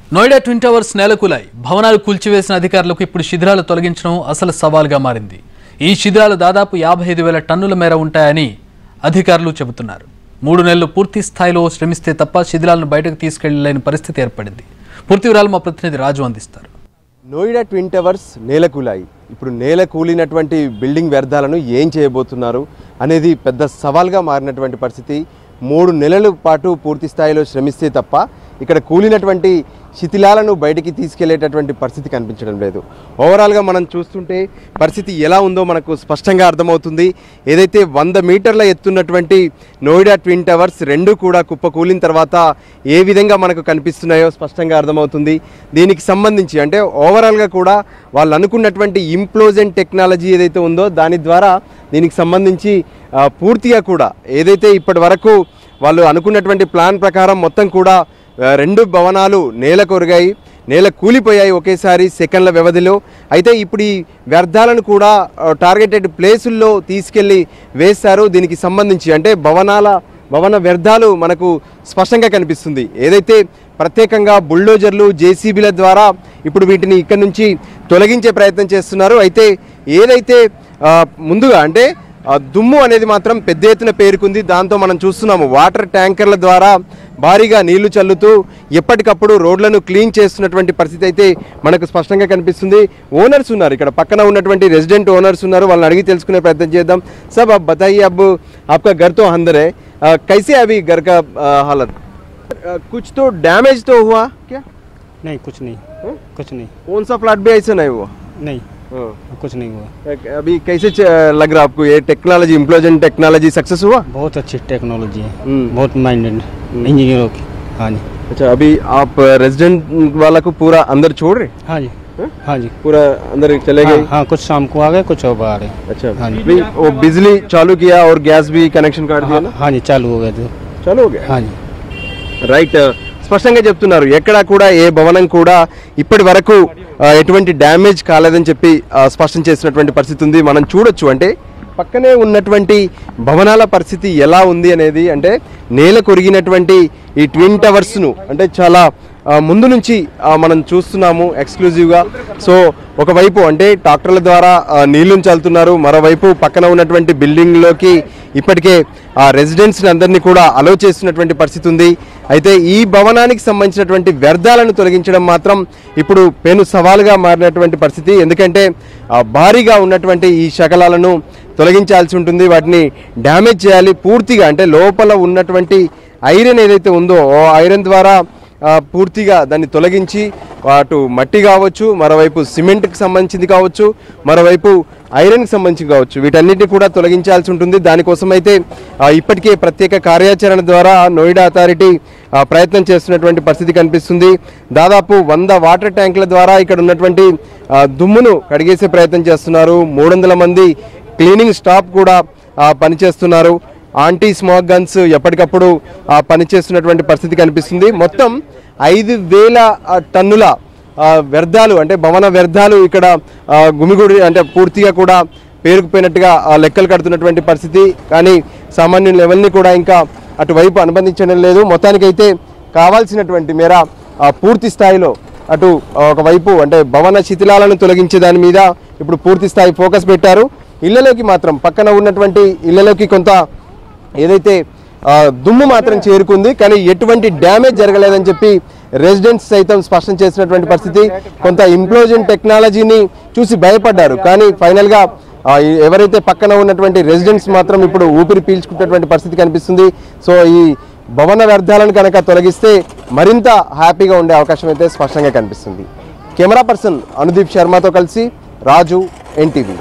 Noida twin towers నేలకూలాయి భవనాలు కూల్చివేసిన అధికారులకు ఇప్పుడు శిథిలాలు తొలగించడం అసలు సవాల్గా మారింది ఈ శిథిలాలు దాదాపు యాభై ఐదు వేల టన్నుల మేర ఉంటాయని అధికారులు చెబుతున్నారు మూడు నెలలు పూర్తి స్థాయిలో శ్రమిస్తే తప్ప శిథిలాలను బయటకు తీసుకెళ్లలేని పరిస్థితి ఏర్పడింది పూర్తి వివరాలు మా ప్రతినిధి రాజు అందిస్తారు నోయిడా ట్విన్ టవర్స్ నేలకూలాయి ఇప్పుడు నేల కూలినటువంటి బిల్డింగ్ వ్యర్థాలను ఏం చేయబోతున్నారు అనేది పెద్ద సవాల్గా మారినటువంటి పరిస్థితి మూడు నెలల పాటు పూర్తి స్థాయిలో శ్రమిస్తే తప్ప ఇక్కడ కూలినటువంటి శిథిలాలను బయటికి తీసుకెళ్లేటటువంటి పరిస్థితి కనిపించడం లేదు ఓవరాల్గా మనం చూస్తుంటే పరిస్థితి ఎలా ఉందో మనకు స్పష్టంగా అర్థమవుతుంది ఏదైతే వంద మీటర్ల ఎత్తున్నటువంటి నోయిడా ట్విన్ టవర్స్ రెండు కూడా కుప్ప కూలిన తర్వాత ఏ విధంగా మనకు కనిపిస్తున్నాయో స్పష్టంగా అర్థమవుతుంది దీనికి సంబంధించి అంటే ఓవరాల్గా కూడా వాళ్ళు అనుకున్నటువంటి ఇంప్లోజెంట్ టెక్నాలజీ ఏదైతే ఉందో దాని ద్వారా దీనికి సంబంధించి ఆ, పూర్తిగా కూడా ఏదైతే ఇప్పటి వరకు వాళ్ళు అనుకున్నటువంటి ప్లాన్ ప్రకారం మొత్తం కూడా ఆ, రెండు భవనాలు నేల కొరిగాయి నేల కూలిపోయాయి ఒకేసారి సెకండ్ల వ్యవధిలో అయితే ఇప్పుడు ఈ వ్యర్థాలను కూడా ఆ, టార్గెటెడ్ ప్లేసుల్లో తీసుకెళ్ళి వేస్తారు దీనికి సంబంధించి అంటే భవనాల భవన వ్యర్థాలు మనకు స్పష్టంగా కనిపిస్తుంది ఏదైతే ప్రత్యేకంగా బుల్డోజర్లు జేసీబీల ద్వారా ఇప్పుడు వీటిని ఇక్కడ నుంచి తొలగించే ప్రయత్నం చేస్తున్నారు అయితే ఏదైతే ఆ, ముందుగా అంటే ఆ, దుమ్ము అనేది మాత్రం పెద్ద ఎత్తున పేరుకుంది దాంతో మనం చూస్తున్నాము వాటర్ ట్యాంకర్ల ద్వారా భారీగా నీళ్లు చల్లుతూ ఎప్పటికప్పుడు రోడ్లను క్లీన్ చేస్తున్నటువంటి పరిస్థితి అయితే మనకు స్పష్టంగా కనిపిస్తుంది ఓనర్స్ ఉన్నారు ఇక్కడ పక్కన ఉన్నటువంటి రెసిడెంట్ ఓనర్స్ ఉన్నారు వాళ్ళని అడిగి తెలుసుకునే ప్రయత్నం చేద్దాం సబ్ అబ్ బతాయి అబ్ आपका घर तो अंदर है आ, कैसे है अभी घर का आ, हालत आ, कुछ तो डैमेज तो हुआ क्या नहीं कुछ नहीं हाँ? कुछ नहीं कौन सा फ्लैट भी ऐसा नहीं हुआ नहीं हाँ। कुछ नहीं हुआ अभी कैसे च- लग रहा आपको ये टेक्नोलॉजी इम्प्लोजन टेक्नोलॉजी सक्सेस हुआ बहुत अच्छी टेक्नोलॉजी है हम्म। बहुत माइंडेड इंजीनियरों की हाँ जी अच्छा अभी आप रेजिडेंट वाला को पूरा अंदर छोड़ रहे हाँ जी हाँ? हाँ जी पूरा अंदर चले गए हाँ, हाँ कुछ शाम को आ गए कुछ और बाहर है अच्छा हाँ जी। अभी वो बिजली चालू किया और गैस भी कनेक्शन काट दिया हाँ, ना हाँ जी चालू हो गए थे चालू हो गया हाँ जी రైట్ స్పష్టంగా చెప్తున్నారు ఎక్కడా కూడా ఏ భవనం కూడా ఇప్పటి వరకు ఆ, ఎటువంటి డ్యామేజ్ కాలేదని చెప్పి ఆ, స్పష్టం చేసినటువంటి పరిస్థితి ఉంది మనం చూడొచ్చు అంటే పక్కనే ఉన్నటువంటి భవనాల పరిస్థితి ఎలా ఉంది అనేది అంటే నేల కొరిగినటువంటి ఈ ట్విన్ టవర్స్ను అంటే చాలా ఆ, ముందు నుంచి ఆ, మనం చూస్తున్నాము ఎక్స్క్లూజివ్గా సో ఒకవైపు అంటే ట్రాక్టర్ల ద్వారా ఆ, నీళ్లను చల్లుతున్నారు మరోవైపు పక్కన ఉన్నటువంటి బిల్డింగ్లోకి ఇప్పటికే ఆ రెసిడెంట్స్ని అందరినీ కూడా అలో చేస్తున్నటువంటి పరిస్థితి ఉంది అయితే ఈ భవనానికి సంబంధించినటువంటి వ్యర్థాలను తొలగించడం మాత్రం ఇప్పుడు పెను సవాలుగా మారినటువంటి పరిస్థితి ఎందుకంటే ఆ, భారీగా ఉన్నటువంటి ఈ శకలాలను తొలగించాల్సి ఉంటుంది వాటిని డ్యామేజ్ చేయాలి పూర్తిగా అంటే లోపల ఉన్నటువంటి ఐరన్ ఏదైతే ఉందో ఆ ఐరన్ ద్వారా ఆ, పూర్తిగా దాన్ని తొలగించి అటు మట్టి కావచ్చు మరోవైపు సిమెంట్కి సంబంధించింది కావచ్చు మరోవైపు ఐరన్కి సంబంధించి కావచ్చు వీటన్నిటిని కూడా తొలగించాల్సి ఉంటుంది దానికోసం అయితే ఆ, ఇప్పటికే ప్రత్యేక కార్యాచరణ ద్వారా నోయిడా అథారిటీ ఆ, ప్రయత్నం చేస్తున్నటువంటి పరిస్థితి కనిపిస్తుంది దాదాపు వంద వాటర్ ట్యాంకుల ద్వారా ఇక్కడ ఉన్నటువంటి ఆ, దుమ్మును కడిగేసే ప్రయత్నం చేస్తున్నారు మూడు వందల మంది క్లీనింగ్ స్టాఫ్ కూడా ఆ, పనిచేస్తున్నారు ఆంటీ స్మోక్ గన్స్ ఎప్పటికప్పుడు ఆ, పనిచేస్తున్నటువంటి పరిస్థితి కనిపిస్తుంది మొత్తం ఐదు వేల ఆ, టన్నుల ఆ, వ్యర్థాలు అంటే భవన వ్యర్థాలు ఇక్కడ ఆ, గుమిగూడి అంటే పూర్తిగా కూడా పేరుకుపోయినట్టుగా ఆ, లెక్కలు కడుతున్నటువంటి పరిస్థితి కానీ సామాన్య లెవెల్ని కూడా ఇంకా అటువైపు అనుబంధించడం లేదు మొత్తానికైతే కావాల్సినటువంటి మేర ఆ, పూర్తి స్థాయిలో అటు ఆ, ఒకవైపు అంటే భవన శిథిలాలను తొలగించే దాని మీద ఇప్పుడు పూర్తి స్థాయి ఫోకస్ పెట్టారు ఇళ్లలోకి మాత్రం పక్కన ఉన్నటువంటి ఇళ్లలోకి కొంత ఏదైతే ఆ, దుమ్ము మాత్రం చేరుకుంది కానీ ఎటువంటి డ్యామేజ్ జరగలేదని చెప్పి రెసిడెంట్స్ సైతం స్పష్టం చేసినటువంటి పరిస్థితి కొంత ఇంప్లోజన్ టెక్నాలజీని చూసి భయపడ్డారు కానీ ఫైనల్గా ఆ, ఈ- ఎవరైతే పక్కన ఉన్నటువంటి రెసిడెంట్స్ మాత్రం ఇప్పుడు ఊపిరి పీల్చుకున్నటువంటి పరిస్థితి కనిపిస్తుంది సో ఈ భవన వ్యర్థాలను కనుక తొలగిస్తే మరింత హ్యాపీగా ఉండే అవకాశం అయితే స్పష్టంగా కనిపిస్తుంది కెమెరా పర్సన్ అనుదీప్ శర్మతో కలిసి Raju NTV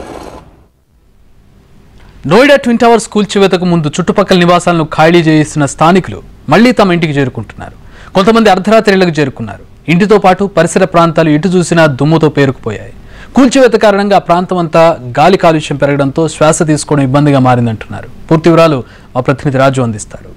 Noida twin towers కూల్చివేతకు ముందు చుట్టుపక్కల నివాసాలను ఖాళీ చేసిన స్థానికులు మళ్లీ తమ ఇంటికి చేరుకుంటున్నారు కొంతమంది అర్ధరాత్రిలకు చేరుకున్నారు ఇంటితో పాటు పరిసర ప్రాంతాలు ఇటు చూసినా దుమ్ముతో పేరుకుపోయాయి కూల్చివేత కారణంగా ఆ ప్రాంతం అంతా గాలి కాలుష్యం పెరగడంతో శ్వాస తీసుకోవడం ఇబ్బందిగా మారిందంటున్నారు పూర్తి వివరాలు మా ప్రతినిధి రాజు అందిస్తారు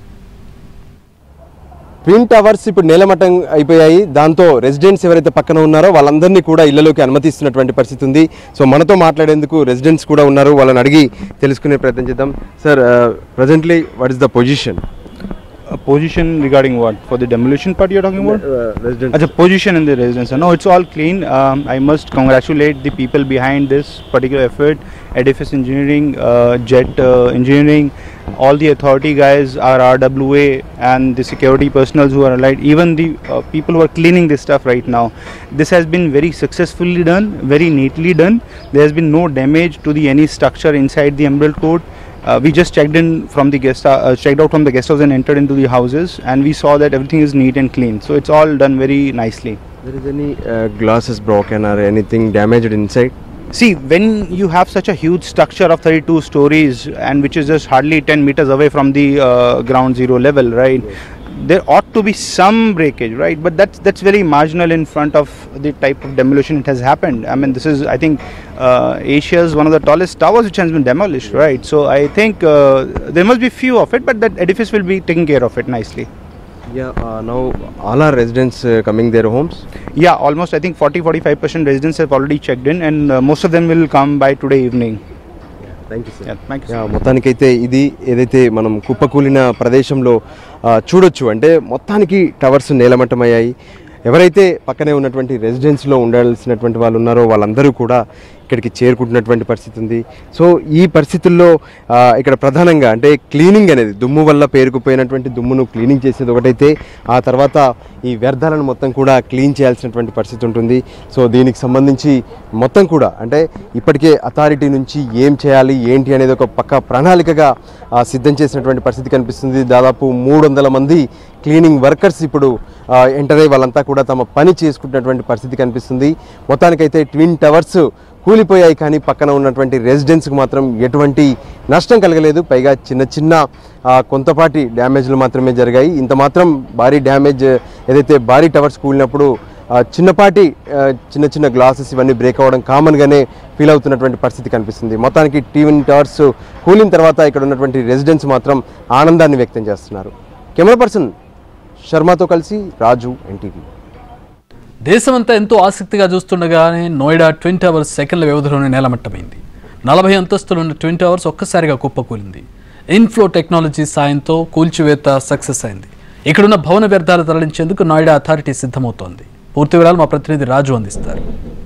ట్విన్ టవర్స్ ఇప్పుడు నేలమట్టం అయిపోయాయి దాంతో రెసిడెంట్స్ ఎవరైతే పక్కన ఉన్నారో వాళ్ళందరినీ కూడా ఇళ్లలోకి అనుమతిస్తున్నటువంటి పరిస్థితి ఉంది సో మనతో మాట్లాడేందుకు రెసిడెంట్స్ కూడా ఉన్నారు వాళ్ళని అడిగి తెలుసుకునే ప్రయత్నం చేద్దాం sir presently what is the position A position regarding what? For the demolition part you're talking about? Resident As a position in the residence. No, it's all clean. Um, I must congratulate the people behind this particular effort. Edifice Engineering, uh, Jet uh, Engineering, all the authority guys, our RWA, and the security personnel who are allied. Even the uh, people who are cleaning this stuff right now. This has been very successfully done, very neatly done. There has been no damage to the any structure inside the Emerald Court. Uh, we just checked in from the guest uh, checked out from the guest house and entered into the houses and we saw that everything is neat and clean so it's all done very nicely There is any uh, glasses broken or anything damaged inside? see when you have such a huge structure of 32 stories and which is just hardly 10 meters away from the uh, ground zero level right there ought to be some breakage right but that's that's very marginal in front of the type of demolition it has happened i mean this is i think uh, asia's one of the tallest towers which has been demolished right so i think uh, there must be few of it but that edifice will be taking care of it nicely Yeah, uh, now all our residents uh, coming their homes. yeah almost i think 40 45% residents have already checked in and uh, most of them will come by today evening thank you sir yeah thank you yeah, మొత్తానికైతే ఇది ఏదైతే మనం కుప్పకూలిన ప్రదేశంలో ఆ, చూడొచ్చు అంటే మొత్తానికి towers నేలమట్టమయ్యాయి ఎవరైతే పక్కనే ఉన్నటువంటి రెసిడెన్స్లో ఉండాల్సినటువంటి వాళ్ళు ఉన్నారో వాళ్ళందరూ కూడా ఇక్కడికి చేరుకుంటున్నటువంటి పరిస్థితి ఉంది సో ఈ పరిస్థితుల్లో ఆ, ఇక్కడ ప్రధానంగా అంటే క్లీనింగ్ అనేది దుమ్ము వల్ల పేరుకుపోయినటువంటి దుమ్మును క్లీనింగ్ చేసేది ఒకటైతే ఆ తర్వాత ఈ వ్యర్థాలను మొత్తం కూడా క్లీన్ చేయాల్సినటువంటి పరిస్థితి ఉంటుంది సో దీనికి సంబంధించి మొత్తం కూడా అంటే ఇప్పటికే అథారిటీ నుంచి ఏం చేయాలి ఏంటి అనేది ఒక పక్క ప్రణాళికగా ఆ, సిద్ధం చేసినటువంటి పరిస్థితి కనిపిస్తుంది దాదాపు మూడు వందల మంది క్లీనింగ్ వర్కర్స్ ఇప్పుడు ఆ, ఎంటర్ అయ్యి వాళ్ళంతా కూడా తమ పని చేసుకుంటున్నటువంటి పరిస్థితి కనిపిస్తుంది మొత్తానికైతే ట్విన్ టవర్స్ కూలిపోయాయి కానీ పక్కన ఉన్నటువంటి రెసిడెన్స్కి మాత్రం ఎటువంటి నష్టం కలగలేదు పైగా చిన్న చిన్న ఆ, కొంతపాటి డ్యామేజ్లు మాత్రమే జరిగాయి ఇంత మాత్రం భారీ డ్యామేజ్ ఏదైతే భారీ టవర్స్ కూలినప్పుడు ఆ, చిన్నపాటి ఆ, చిన్న చిన్న గ్లాసెస్ ఇవన్నీ బ్రేక్ అవ్వడం కామన్గానే ఫీల్ అవుతున్నటువంటి పరిస్థితి కనిపిస్తుంది మొత్తానికి టీవీ టవర్స్ కూలిన తర్వాత ఇక్కడ ఉన్నటువంటి రెసిడెంట్స్ మాత్రం ఆనందాన్ని వ్యక్తం చేస్తున్నారు కెమెరా పర్సన్ శర్మతో కలిసి రాజు ఎన్టీవీ దేశమంతా ఎంతో ఆసక్తిగా చూస్తుండగానే నోయిడా ట్విన్ టవర్స్ సెకండ్ల వ్యవధిలోనే నేలమట్టమైంది నలభై అంతస్తులున్న ట్విన్ టవర్స్ ఒక్కసారిగా కుప్పకూలింది ఇన్ఫ్లో టెక్నాలజీ సాయంతో కూల్చివేత సక్సెస్ అయింది ఇక్కడున్న భవన వ్యర్థాలు తరలించేందుకు నోయిడా అథారిటీ సిద్ధమవుతోంది పూర్తి వివరాలు మా ప్రతినిధి రాజు అందిస్తారు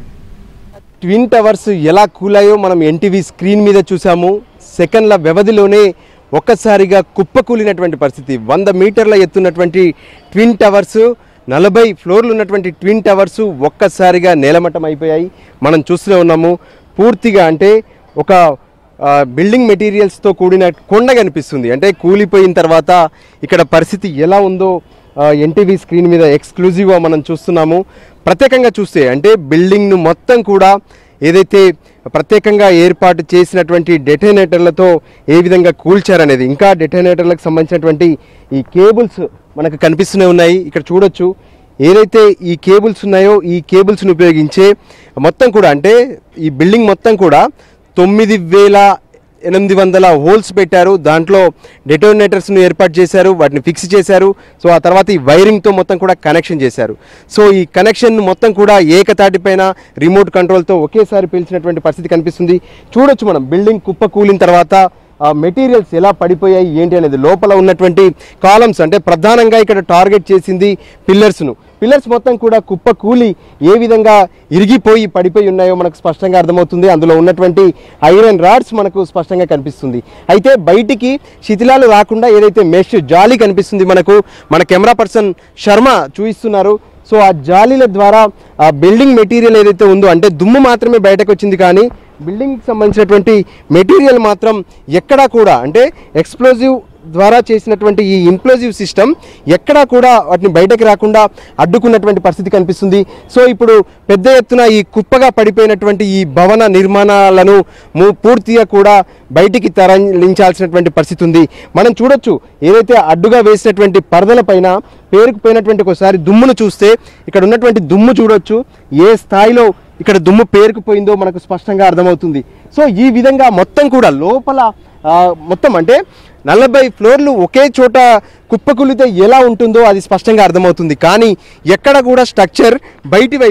ట్విన్ టవర్స్ ఎలా కూలాయో మనం ఎన్టీవీ స్క్రీన్ మీద చూసాము సెకండ్ల వ్యవధిలోనే ఒక్కసారిగా కుప్పకూలినటువంటి పరిస్థితి వంద మీటర్ల ఎత్తున్నటువంటి ట్విన్ టవర్స్ నలభై ఫ్లోర్లు ఉన్నటువంటి ట్విన్ టవర్స్ ఒక్కసారిగా నేలమట్టం అయిపోయాయి మనం చూస్తూనే ఉన్నాము పూర్తిగా అంటే ఒక ఆ, బిల్డింగ్ మెటీరియల్స్తో కూడిన కొండ కనిపిస్తుంది అంటే కూలిపోయిన తర్వాత ఇక్కడ పరిస్థితి ఎలా ఉందో ఎన్టీవీ స్క్రీన్ మీద ఎక్స్క్లూజివ్గా మనం చూస్తున్నాము ప్రత్యేకంగా చూస్తే అంటే బిల్డింగ్ను మొత్తం కూడా ఏదైతే ప్రత్యేకంగా ఏర్పాటు చేసినటువంటి డెటోనేటర్లతో ఏ విధంగా కూల్చారనేది ఇంకా డెటోనేటర్లకు సంబంధించినటువంటి ఈ కేబుల్స్ మనకు కనిపిస్తూనే ఉన్నాయి ఇక్కడ చూడొచ్చు ఏదైతే ఈ కేబుల్స్ ఉన్నాయో ఈ కేబుల్స్ని ఉపయోగించే మొత్తం కూడా అంటే ఈ బిల్డింగ్ మొత్తం కూడా తొమ్మిది వేల ఎనిమిది వందల హోల్స్ పెట్టారు దాంట్లో డెటోనేటర్స్ను ఏర్పాటు చేశారు వాటిని ఫిక్స్ చేశారు సో ఆ తర్వాత ఈ వైరింగ్తో మొత్తం కూడా కనెక్షన్ చేశారు సో ఈ కనెక్షన్ మొత్తం కూడా ఏకతాటిపైన రిమోట్ కంట్రోల్తో ఒకేసారి పీల్చినటువంటి పరిస్థితి కనిపిస్తుంది చూడొచ్చు మనం బిల్డింగ్ కుప్ప కూలిన తర్వాత ఆ మెటీరియల్స్ ఎలా పడిపోయాయి ఏంటి అనేది లోపల ఉన్నటువంటి కాలమ్స్ అంటే ప్రధానంగా ఇక్కడ టార్గెట్ చేసింది పిల్లర్స్ను పిల్లర్స్ మొత్తం కూడా కుప్ప కూలి ఏ విధంగా ఇరిగిపోయి పడిపోయి ఉన్నాయో మనకు స్పష్టంగా అర్థమవుతుంది అందులో ఉన్నటువంటి ఐరన్ రాడ్స్ మనకు స్పష్టంగా కనిపిస్తుంది అయితే బయటికి శిథిలాలు రాకుండా ఏదైతే మెష్ జాలి కనిపిస్తుంది మనకు మన కెమెరా పర్సన్ శర్మ చూపిస్తున్నారు సో ఆ జాలీల ద్వారా ఆ బిల్డింగ్ మెటీరియల్ ఏదైతే ఉందో అంటే దుమ్ము మాత్రమే బయటకు వచ్చింది కానీ బిల్డింగ్కి సంబంధించినటువంటి మెటీరియల్ మాత్రం ఎక్కడా కూడా అంటే ఎక్స్ప్లోజివ్ ద్వారా చేసినటువంటి ఈ ఇంప్లోజివ్ సిస్టమ్ ఎక్కడా కూడా వాటిని బయటకు రాకుండా అడ్డుకున్నటువంటి పరిస్థితి కనిపిస్తుంది సో ఇప్పుడు పెద్ద ఎత్తున ఈ కుప్పగా పడిపోయినటువంటి ఈ భవన నిర్మాణాలను ము- పూర్తిగా కూడా బయటికి తరలించాల్సినటువంటి పరిస్థితి ఉంది మనం చూడొచ్చు ఏదైతే అడ్డుగా వేసినటువంటి పరదల పైన పేరుకుపోయినటువంటి ఒకసారి దుమ్మును చూస్తే ఇక్కడ ఉన్నటువంటి దుమ్ము చూడొచ్చు ఏ స్థాయిలో ఇక్కడ దుమ్ము పేరుకుపోయిందో మనకు స్పష్టంగా అర్థమవుతుంది సో ఈ విధంగా మొత్తం కూడా లోపల ఆ, మొత్తం అంటే నలభై ఫ్లోర్లు ఒకే చోట కుప్పకూలితే ఎలా ఉంటుందో అది స్పష్టంగా అర్థమవుతుంది కానీ ఎక్కడ కూడా స్ట్రక్చర్ బయటి వైపు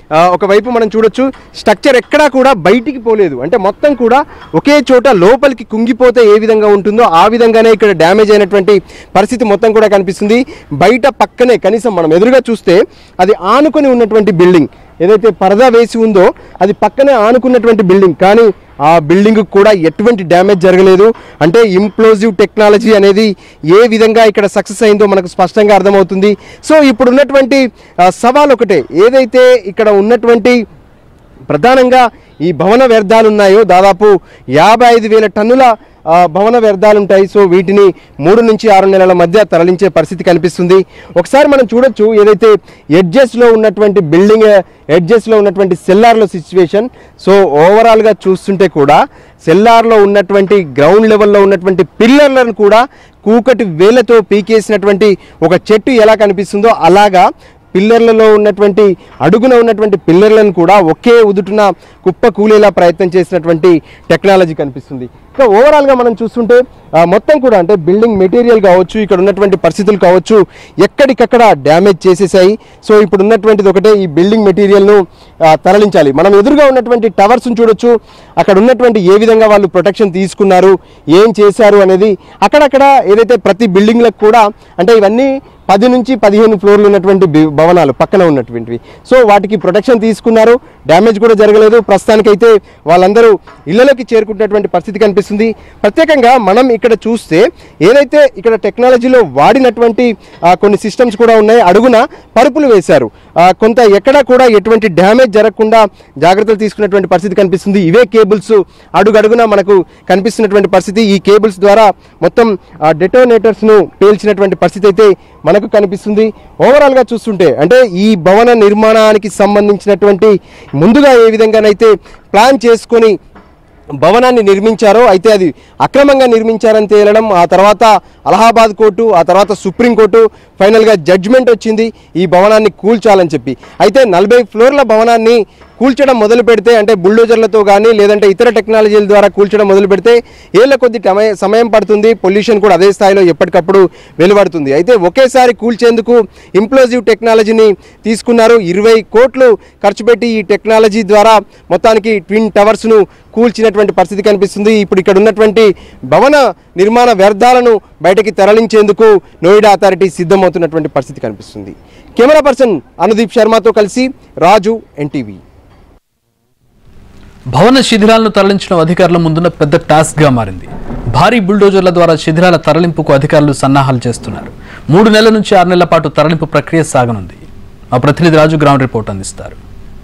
ఆ, ఒకవైపు మనం చూడొచ్చు స్ట్రక్చర్ ఎక్కడా కూడా బయటికి పోలేదు అంటే మొత్తం కూడా ఒకే చోట లోపలికి కుంగిపోతే ఏ విధంగా ఉంటుందో ఆ విధంగానే ఇక్కడ డ్యామేజ్ అయినటువంటి పరిస్థితి మొత్తం కూడా కనిపిస్తుంది బయట పక్కనే కనీసం మనం ఎదురుగా చూస్తే అది ఆనుకొని ఉన్నటువంటి బిల్డింగ్ ఏదైతే పరదా వేసి ఉందో అది పక్కనే ఆనుకున్నటువంటి బిల్డింగ్ కానీ ఆ బిల్డింగ్ కూడా ఎటువంటి డ్యామేజ్ జరగలేదు అంటే ఇంప్లోజివ్ టెక్నాలజీ అనేది ఏ విధంగా ఇక్కడ సక్సెస్ అయిందో మనకు స్పష్టంగా అర్థమవుతుంది సో ఇప్పుడు ఉన్నటువంటి ఆ, సవాల్ ఒకటే ఏదైతే ఇక్కడ ఉన్నటువంటి ప్రధానంగా ఈ భవన వ్యర్థాలు ఉన్నాయో దాదాపు యాభై ఐదు వేల టన్నుల ఆ, భవన వ్యర్థాలు ఉంటాయి సో వీటిని మూడు నుంచి ఆరు నెలల మధ్య తరలించే పరిస్థితి కనిపిస్తుంది ఒకసారి మనం చూడొచ్చు ఏదైతే ఎడ్జెస్లో ఉన్నటువంటి బిల్డింగ్ ఎడ్జెస్లో ఉన్నటువంటి సెల్లార్లో సిచ్యువేషన్ సో ఓవరాల్గా చూస్తుంటే కూడా సెల్లార్లో ఉన్నటువంటి గ్రౌండ్ లెవెల్లో ఉన్నటువంటి పిల్లర్లను కూడా కూకటి వేలతో పీకేసినటువంటి ఒక చెట్టు ఎలా కనిపిస్తుందో అలాగా పిల్లర్లలో ఉన్నటువంటి అడుగున ఉన్నటువంటి పిల్లర్లను కూడా ఒకే ఉదుటున కుప్ప కూలేలా ప్రయత్నం చేసినటువంటి టెక్నాలజీ కనిపిస్తుంది ఇంకా ఓవరాల్గా మనం చూస్తుంటే ఆ, మొత్తం కూడా అంటే బిల్డింగ్ మెటీరియల్ కావచ్చు ఇక్కడ ఉన్నటువంటి పరిస్థితులు కావచ్చు ఎక్కడికక్కడ డ్యామేజ్ చేసేసాయి సో ఇప్పుడు ఉన్నటువంటిది ఒకటే ఈ బిల్డింగ్ మెటీరియల్ను ఆ, తరలించాలి మనం ఎదురుగా ఉన్నటువంటి టవర్స్ను చూడొచ్చు అక్కడ ఉన్నటువంటి ఏ విధంగా వాళ్ళు ప్రొటెక్షన్ తీసుకున్నారు ఏం చేశారు అనేది అక్కడక్కడ ఏదైతే ప్రతి బిల్డింగ్లకు కూడా అంటే ఇవన్నీ పది నుంచి పదిహేను ఫ్లోర్లు ఉన్నటువంటి బి- భవనాలు పక్కన ఉన్నటువంటివి సో వాటికి ప్రొటెక్షన్ తీసుకున్నారు డ్యామేజ్ కూడా జరగలేదు ప్రస్తుతానికైతే వాళ్ళందరూ ఇళ్లలోకి చేరుకుంటున్నటువంటి పరిస్థితి కనిపిస్తుంది ప్రత్యేకంగా మనం ఇక్కడ చూస్తే ఏదైతే ఇక్కడ టెక్నాలజీలో వాడినటువంటి ఆ, కొన్ని సిస్టమ్స్ కూడా ఉన్నాయి అడుగున పరుపులు వేశారు ఆ, కొంత ఎక్కడ కూడా ఎటువంటి డ్యామేజ్ జరగకుండా జాగ్రత్తలు తీసుకున్నటువంటి పరిస్థితి కనిపిస్తుంది ఇవే కేబుల్స్ అడుగడుగున మనకు కనిపిస్తున్నటువంటి పరిస్థితి ఈ కేబుల్స్ ద్వారా మొత్తం డెటోనేటర్స్ను పేల్చినటువంటి పరిస్థితి అయితే మనకు కనిపిస్తుంది ఓవరాల్గా చూస్తుంటే అంటే ఈ భవన నిర్మాణానికి సంబంధించినటువంటి ముందుగా ఏ విధంగానైతే ప్లాన్ చేసుకొని భవనాన్ని నిర్మించారో అయితే అది అక్రమంగా నిర్మించారని తేలడం ఆ తర్వాత అలహాబాద్ కోర్టు ఆ తర్వాత సుప్రీంకోర్టు ఫైనల్గా జడ్జిమెంట్ వచ్చింది ఈ భవనాన్ని కూల్చాలని చెప్పి అయితే నలభై ఫ్లోర్ల భవనాన్ని కూల్చడం మొదలు పెడితే అంటే బుల్డోజర్లతో కానీ లేదంటే ఇతర టెక్నాలజీల ద్వారా కూల్చడం మొదలు పెడితే ఏళ్ళ కొద్ది టమయ- సమయం పడుతుంది పొల్యూషన్ కూడా అదే స్థాయిలో ఎప్పటికప్పుడు వెలువడుతుంది అయితే ఒకేసారి కూల్చేందుకు ఇంప్లోజివ్ టెక్నాలజీని తీసుకున్నారు ఇరవై కోట్లు ఖర్చు పెట్టి ఈ టెక్నాలజీ ద్వారా మొత్తానికి ట్విన్ టవర్స్ను కూల్చినటువంటి పరిస్థితి కనిపిస్తుంది ఇప్పుడు ఇక్కడ ఉన్నటువంటి భవన నిర్మాణ వ్యర్థాలను బయటకి తరలించేందుకు నోయిడా అథారిటీ సిద్ధమవుతున్నటువంటి పరిస్థితి కనిపిస్తుంది కెమెరా పర్సన్ అనుదీప్ శర్మతో కలిసి రాజు ఎన్టీవీ భవన శిథిలాలను తరలించడం అధికారుల ముందున్న పెద్ద టాస్క్ గా మారింది భారీ బుల్డోజర్ల ద్వారా శిథిలాల తరలింపుకు అధికారులు సన్నాహాలు చేస్తున్నారు మూడు నెలల నుంచి ఆరు నెలల పాటు తరలింపు ప్రక్రియ సాగనుంది మా ప్రతినిధి రాజు గ్రౌండ్ రిపోర్ట్ అందిస్తారు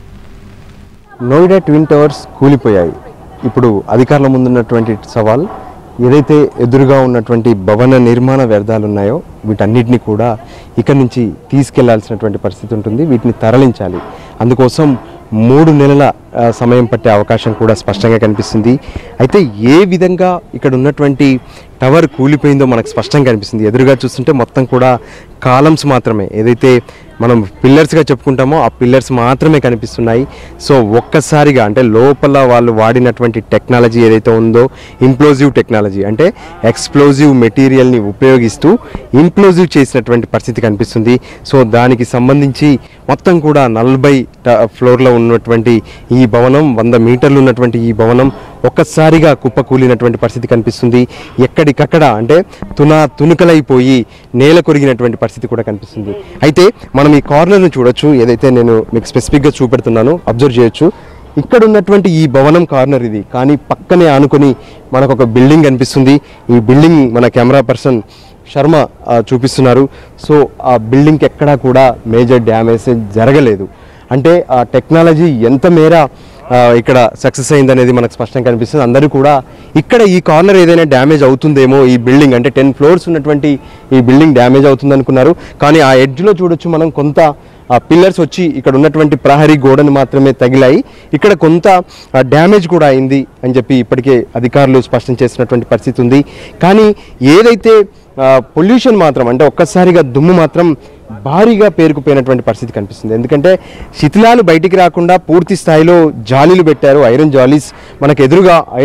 నోయిడా ట్విన్ టవర్స్ కూలిపోయాయి ఇప్పుడు అధికారుల ముందున్నటువంటి సవాల్ ఏదైతే ఎదురుగా ఉన్నటువంటి భవన నిర్మాణ వ్యర్థాలు ఉన్నాయో వీటన్నిటిని కూడా ఇక్కడి నుంచి తీసుకెళ్లాల్సినటువంటి పరిస్థితి ఉంటుంది వీటిని తరలించాలి అందుకోసం మూడు నెలల ఆ, సమయం పట్టే అవకాశం కూడా స్పష్టంగా కనిపిస్తుంది అయితే ఏ విధంగా ఇక్కడ ఉన్నటువంటి టవర్ కూలిపోయిందో మనకు స్పష్టంగా కనిపిస్తుంది ఎదురుగా చూస్తుంటే మొత్తం కూడా కాలమ్స్ మాత్రమే ఏదైతే మనం పిల్లర్స్గా చెప్పుకుంటామో ఆ పిల్లర్స్ మాత్రమే కనిపిస్తున్నాయి సో ఒక్కసారిగా అంటే లోపల వాళ్ళు వాడినటువంటి టెక్నాలజీ ఏదైతే ఉందో ఇంప్లోజివ్ టెక్నాలజీ అంటే ఎక్స్ప్లోజివ్ మెటీరియల్ని ఉపయోగిస్తూ ఇంప్లోజివ్ చేసినటువంటి పరిస్థితి కనిపిస్తుంది సో దానికి సంబంధించి మొత్తం కూడా నలభై ఫ్లోర్లో ఉన్నటువంటి ఈ భవనం వంద మీటర్లు ఉన్నటువంటి ఈ భవనం ఒక్కసారిగా కుప్పకూలినటువంటి పరిస్థితి కనిపిస్తుంది ఎక్కడికక్కడ అంటే తున తునుకలైపోయి నేల కొరిగినటువంటి పరిస్థితి కూడా కనిపిస్తుంది అయితే మనం ఈ కార్నర్ను చూడొచ్చు ఏదైతే నేను మీకు స్పెసిఫిక్గా చూపెడుతున్నానో అబ్జర్వ్ చేయొచ్చు ఇక్కడ ఉన్నటువంటి ఈ భవనం కార్నర్ ఇది కానీ పక్కనే ఆనుకొని మనకు ఒక బిల్డింగ్ కనిపిస్తుంది ఈ బిల్డింగ్ మన కెమెరా పర్సన్ శర్మ ఆ, చూపిస్తున్నారు సో ఆ బిల్డింగ్కి ఎక్కడా కూడా మేజర్ డ్యామేజ్ జరగలేదు అంటే ఆ టెక్నాలజీ ఎంత మేర ఆ, ఇక్కడ సక్సెస్ అయిందనేది మనకు స్పష్టంగా కనిపిస్తుంది అందరూ కూడా ఇక్కడ ఈ కార్నర్ ఏదైనా డ్యామేజ్ అవుతుందేమో ఈ బిల్డింగ్ అంటే టెన్ ఫ్లోర్స్ ఉన్నటువంటి ఈ బిల్డింగ్ డ్యామేజ్ అవుతుంది అనుకున్నారు కానీ ఆ ఎడ్జ్లో చూడొచ్చు మనం కొంత ఆ పిల్లర్స్ వచ్చి ఇక్కడ ఉన్నటువంటి ప్రహరీ గోడను మాత్రమే తగిలాయి ఇక్కడ కొంత డ్యామేజ్ కూడా అయింది అని చెప్పి ఇప్పటికే అధికారులు స్పష్టం చేసినటువంటి పరిస్థితి ఉంది కానీ ఏదైతే పొల్యూషన్ మాత్రం అంటే ఒక్కసారిగా దుమ్ము మాత్రం భారీగా పేరుకుపోయినటువంటి పరిస్థితి కనిపిస్తుంది ఎందుకంటే శిథిలాలు బయటికి రాకుండా పూర్తి స్థాయిలో జాలీలు పెట్టారు ఐరన్ జాలీస్ మనకు ఎదురుగా ఐరన్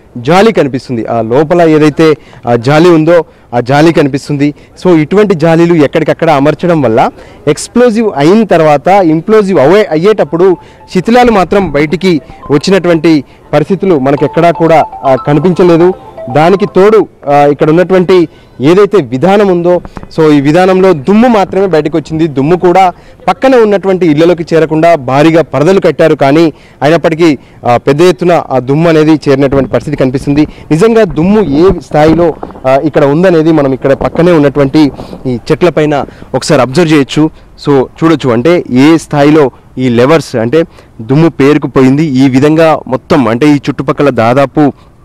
జాలి కనిపిస్తుంది ఆ లోపల ఏదైతే ఆ జాలి ఉందో ఆ జాలి కనిపిస్తుంది సో ఇటువంటి జాలీలు ఎక్కడికక్కడ అమర్చడం వల్ల ఎక్స్ప్లోజివ్ అయిన తర్వాత ఇంప్లోజివ్ అవే అయ్యేటప్పుడు శిథిలాలు మాత్రం బయటికి వచ్చినటువంటి పరిస్థితులు మనకు ఎక్కడా కూడా ఆ, కనిపించలేదు దానికి తోడు ఆ, ఇక్కడ ఉన్నటువంటి ఏదైతే విధానం ఉందో సో ఈ విధానంలో దుమ్ము మాత్రమే బయటకు వచ్చింది దుమ్ము కూడా పక్కన ఉన్నటువంటి ఇళ్లలోకి చేరకుండా భారీగా పరదలు కట్టారు కానీ అయినప్పటికీ ఆ, పెద్ద ఎత్తున ఆ దుమ్ము అనేది చేరినటువంటి పరిస్థితి కనిపిస్తుంది నిజంగా దుమ్ము ఏ స్థాయిలో ఆ, ఇక్కడ ఉందనేది మనం ఇక్కడ పక్కనే ఉన్నటువంటి ఈ చెట్లపైన ఒకసారి అబ్జర్వ్ చేయొచ్చు సో చూడొచ్చు అంటే ఏ స్థాయిలో ఈ లెవర్స్ అంటే దుమ్ము పేరుకుపోయింది ఈ విధంగా మొత్తం అంటే ఈ చుట్టుపక్కల దాదాపు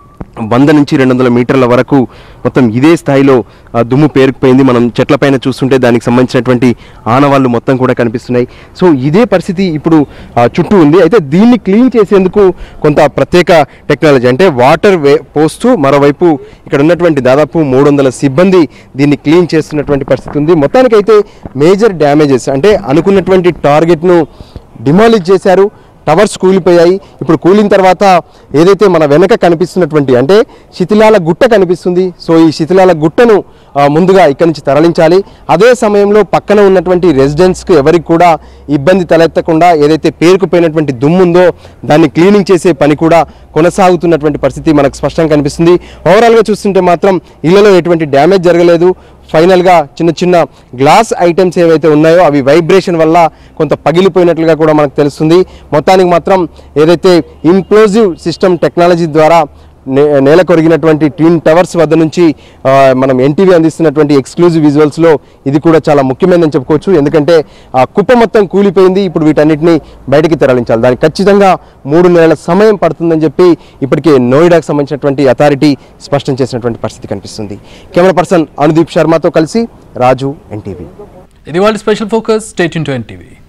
వంద నుంచి రెండు వందల మీటర్ల వరకు మొత్తం ఇదే స్థాయిలో ఆ, దుమ్ము పేరుకుపోయింది మనం చెట్లపైన చూస్తుంటే దానికి సంబంధించినటువంటి ఆనవాళ్ళు మొత్తం కూడా కనిపిస్తున్నాయి సో ఇదే పరిస్థితి ఇప్పుడు ఆ, చుట్టూ ఉంది అయితే దీన్ని క్లీన్ చేసేందుకు కొంత ప్రత్యేక టెక్నాలజీ అంటే వాటర్ వే పోస్తూ మరోవైపు ఇక్కడ ఉన్నటువంటి దాదాపు మూడు వందల సిబ్బంది దీన్ని క్లీన్ చేస్తున్నటువంటి పరిస్థితి ఉంది మొత్తానికైతే మేజర్ డ్యామేజెస్ అంటే అనుకున్నటువంటి టార్గెట్ను డిమాలిష్ చేశారు టవర్స్ కూలిపోయాయి ఇప్పుడు కూలిన తర్వాత ఏదైతే మన వెనక కనిపిస్తున్నటువంటి అంటే శిథిలాల గుట్ట కనిపిస్తుంది సో ఈ శిథిలాల గుట్టను ఆ, ముందుగా ఇక్కడి నుంచి తరలించాలి అదే సమయంలో పక్కన ఉన్నటువంటి రెసిడెంట్స్కి ఎవరికి కూడా ఇబ్బంది తలెత్తకుండా ఏదైతే పేరుకుపోయినటువంటి దుమ్ముందో దాన్ని క్లీనింగ్ చేసే పని కూడా కొనసాగుతున్నటువంటి పరిస్థితి మనకు స్పష్టంగా కనిపిస్తుంది ఓవరాల్గా చూస్తుంటే మాత్రం ఇళ్లలో ఎటువంటి డ్యామేజ్ జరగలేదు ఫైనల్గా చిన్న చిన్న గ్లాస్ ఐటమ్స్ ఏవైతే ఉన్నాయో అవి వైబ్రేషన్ వల్ల కొంత పగిలిపోయినట్లుగా కూడా మనకు తెలుస్తుంది మొత్తానికి మాత్రం ఏదైతే ఇంప్లోజివ్ సిస్టమ్ టెక్నాలజీ ద్వారా నే నేల కొరిగినటువంటి ట్విన్ టవర్స్ వద్ద నుంచి ఆ, మనం ఎన్టీవీ అందిస్తున్నటువంటి ఎక్స్క్లూజివ్ విజువల్స్లో ఇది కూడా చాలా ముఖ్యమైనదని చెప్పుకోవచ్చు ఎందుకంటే ఆ కుప్ప మొత్తం కూలిపోయింది ఇప్పుడు వీటన్నిటిని బయటికి తరలించాలి దానికి ఖచ్చితంగా మూడు నెలల సమయం పడుతుందని చెప్పి ఇప్పటికే నోయిడాకు సంబంధించినటువంటి అథారిటీ స్పష్టం చేసినటువంటి పరిస్థితి కనిపిస్తుంది కెమెరా పర్సన్ అనుదీప్ శర్మతో కలిసి రాజు ఎన్టీవీ ఇది వాళ్ళ special focus state in TV